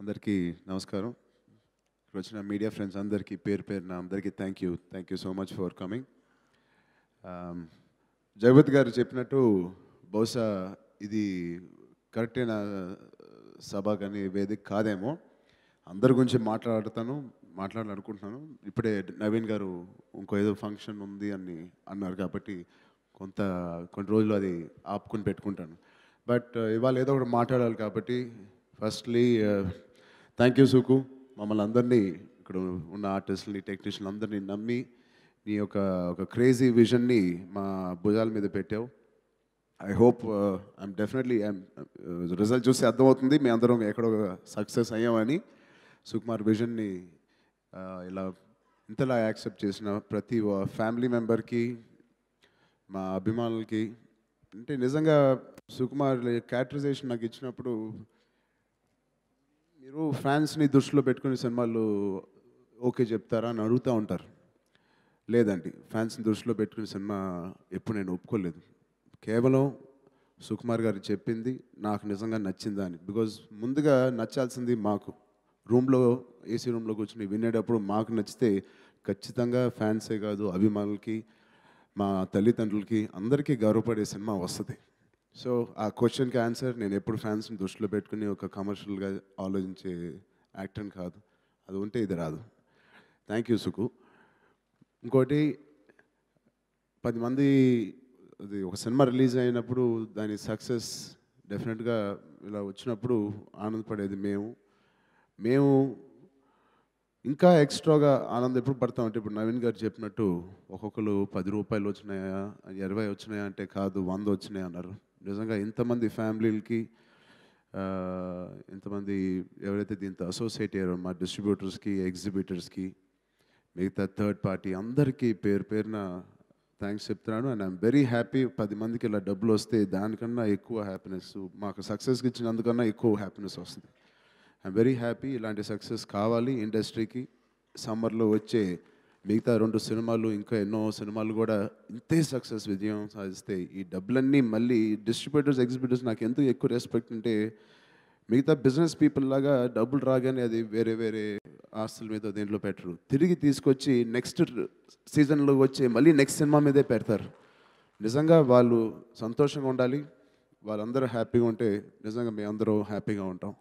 అందరికీ నమస్కారం ఇక్కడ వచ్చిన మీడియా ఫ్రెండ్స్ అందరికీ పేరు పేరున అందరికీ thank you thank you so much for coming Jagavat garu చెప్పినట్టు బహుశా ఇది కరెక్టైన సభ కానీ వేదిక కాదేమో అందరి గురించి మాట్లాడుతాను మాట్లాడాలనుకుంటున్నాను ఇప్పుడే నవీన్ గారు ఇంకో ఏదో ఫంక్షన్ ఉంది అని అన్నారు కాబట్టి కొంత కొన్ని రోజులు అది ఆపుకుని పెట్టుకుంటాను బట్ ఇవాళ ఏదో ఒకటి మాట్లాడాలి కాబట్టి ఫస్ట్లీ థ్యాంక్ యూ సుకు మమ్మల్ని అందరినీ ఇక్కడ ఉన్న ఆర్టిస్టులని టెక్నీషియన్ అందరినీ నమ్మి నీ యొక్క ఒక క్రేజీ విజన్ని మా భుజాల మీద పెట్టావు I hope I'm definitely I'm result చూస్తే అర్థమవుతుంది మీ అందరం ఎక్కడో సక్సెస్ అయ్యామని సుకుమార్ విజన్ని ఇలా ఇంతలా యాక్సెప్ట్ చేసిన ప్రతి ఫ్యామిలీ మెంబర్కి మా అభిమానులకి అంటే నిజంగా సుకుమార్ క్యారెక్టరైజేషన్ నాకు ఇచ్చినప్పుడు మీరు ఫ్యాన్స్ని దృష్టిలో పెట్టుకుని సినిమాలు ఓకే చెప్తారా అని అడుగుతూ ఉంటారు లేదండి ఫ్యాన్స్ని దృష్టిలో పెట్టుకుని సినిమా ఎప్పుడు నేను ఒప్పుకోలేదు కేవలం సుకుమార్ గారు చెప్పింది నాకు నిజంగా నచ్చిందా అని బికాజ్ ముందుగా నచ్చాల్సింది మాకు రూమ్లో ఏసీ రూమ్లో కూర్చుని వినేటప్పుడు మాకు నచ్చితే ఖచ్చితంగా ఫ్యాన్సే కాదు అభిమానులకి మా తల్లిదండ్రులకి అందరికీ గౌరవపడే సినిమా వస్తుంది సో ఆ క్వశ్చన్కి ఆన్సర్ నేను ఎప్పుడు ఫ్యాన్స్ని దృష్టిలో పెట్టుకుని ఒక కమర్షియల్గా ఆలోచించే యాక్టర్ని కాదు అది ఉంటే ఇది రాదు థ్యాంక్ యూ సుకు ఇంకోటి పది మంది అది ఒక సినిమా రిలీజ్ అయినప్పుడు దాని సక్సెస్ డెఫినెట్గా ఇలా వచ్చినప్పుడు ఆనందపడేది మేము మేము ఇంకా ఎక్స్ట్రాగా ఆనందం ఎప్పుడు పడతామంటే ఇప్పుడు నవీన్ గారు చెప్పినట్టు ఒక్కొక్కరు పది రూపాయలు వచ్చినాయా ఇరవై వచ్చినాయా అంటే కాదు వంద వచ్చినాయి అన్నారు నిజంగా ఇంతమంది ఫ్యామిలీలకి ఆ, ఇంతమంది ఎవరైతే దీంతో అసోసియేట్ అయ్యారో మా డిస్ట్రిబ్యూటర్స్కి ఎగ్జిబిటర్స్కి మిగతా థర్డ్ పార్టీ అందరికీ పేరు పేరున థ్యాంక్స్ చెప్తున్నాను అండ్ ఐఎమ్ వెరీ హ్యాపీ పది మందికి ఇలా డబ్బులు వస్తే దానికన్నా ఎక్కువ హ్యాపీనెస్ మాకు సక్సెస్కి ఇచ్చినందుకన్నా ఎక్కువ హ్యాపీనెస్ వస్తుంది ఐఎమ్ వెరీ హ్యాపీ ఇలాంటి సక్సెస్ కావాలి ఇండస్ట్రీకి సమ్మర్లో వచ్చే మిగతా రెండు సినిమాలు ఇంకా ఎన్నో సినిమాలు కూడా ఇంతే సక్సెస్ విజయం సాధిస్తే ఈ డబ్బులన్నీ మళ్ళీ డిస్ట్రిబ్యూటర్స్ ఎగ్జిబిటర్స్ నాకు ఎందుకు ఎక్కువ రెస్పెక్ట్ ఉంటే మిగతా బిజినెస్ పీపుల్ లాగా డబ్బులు రాగానే అది వేరే వేరే ఆస్తుల మీద దేంట్లో పెట్టరు తిరిగి తీసుకొచ్చి నెక్స్ట్ సీజన్లో వచ్చే మళ్ళీ నెక్స్ట్ సినిమా మీదే పెడతారు నిజంగా వాళ్ళు సంతోషంగా ఉండాలి వాళ్ళందరూ హ్యాపీగా ఉంటే నిజంగా మేము అందరూ హ్యాపీగా ఉంటాం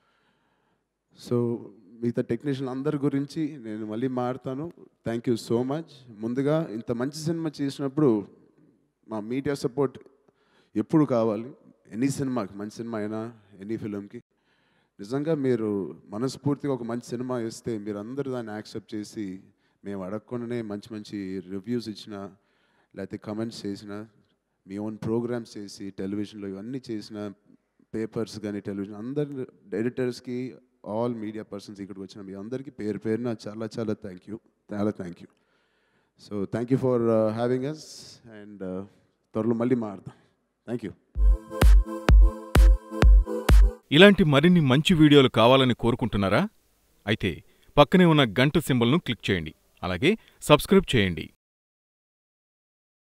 సో మిగతా టెక్నీషియన్ అందరి గురించి నేను మళ్ళీ మాడతాను థ్యాంక్ యూ సో మచ్ ముందుగా ఇంత మంచి సినిమా చేసినప్పుడు మా మీడియా సపోర్ట్ ఎప్పుడు కావాలి ఎనీ సినిమాకి మంచి సినిమా అయినా ఎనీ ఫిలింకి నిజంగా మీరు మనస్ఫూర్తిగా ఒక మంచి సినిమా ఇస్తే మీరు అందరూ దాన్ని యాక్సెప్ట్ చేసి మేము అడగకుండానే మంచి మంచి రివ్యూస్ ఇచ్చిన లేకపోతే కమెంట్స్ చేసిన మీ ఓన్ ప్రోగ్రామ్స్ చేసి టెలివిజన్లో ఇవన్నీ చేసిన పేపర్స్ కానీ టెలివిజన్ అందరి ఎడిటర్స్కి ఆల్ మీడియా పర్సన్స్ ఇక్కడికి వచ్చిన మీ అందరికీ పేరు పేరున చాలా చాలా థ్యాంక్ యూ చాలా thank you so thank you for having us and త్వరలో మళ్ళీ మారుతాం థ్యాంక్ యూ ఇలాంటి మరిన్ని మంచి వీడియోలు కావాలని కోరుకుంటున్నారా అయితే పక్కనే ఉన్న గంట సింబల్ను క్లిక్ చేయండి అలాగే సబ్స్క్రైబ్ చేయండి